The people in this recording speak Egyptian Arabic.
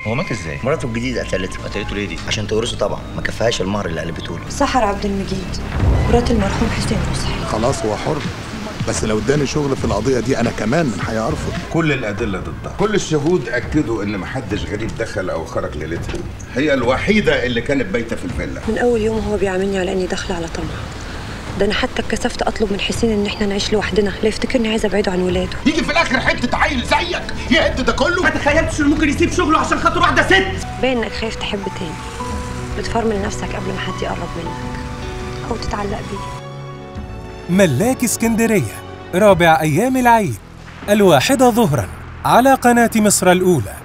هو مات ازاي؟ مراته الجديده قتلته قتلته ليه دي؟ عشان تورثه طبعا ما كفاهاش المهر اللي قلبته له سحر عبد المجيد مرات المرحوم حسين مصحي خلاص هو حر بس لو اداني شغل في القضيه دي انا كمان من هيعرفه كل الأدلة ضدها كل الشهود أكدوا إن محدش غريب دخل أو خرج ليلتها هي الوحيدة اللي كانت بايتة في الفيلا من اول يوم هو بيعاملني على اني داخله على طمع ده انا حتى اتكسفت اطلب من حسين ان احنا نعيش لوحدنا لا يفتكرني عايزه ابعده عن ولاده يجي في الآخر حتة عيل زيك يهد ده كله ما تخيلتش انه ممكن يسيب شغله عشان خاطر واحده ست باين انك خايف تحب تاني بتفرمل نفسك قبل ما حد يقرب منك او تتعلق بيه ملاك اسكندرية رابع أيام العيد الواحدة ظهرا على قناة مصر الأولى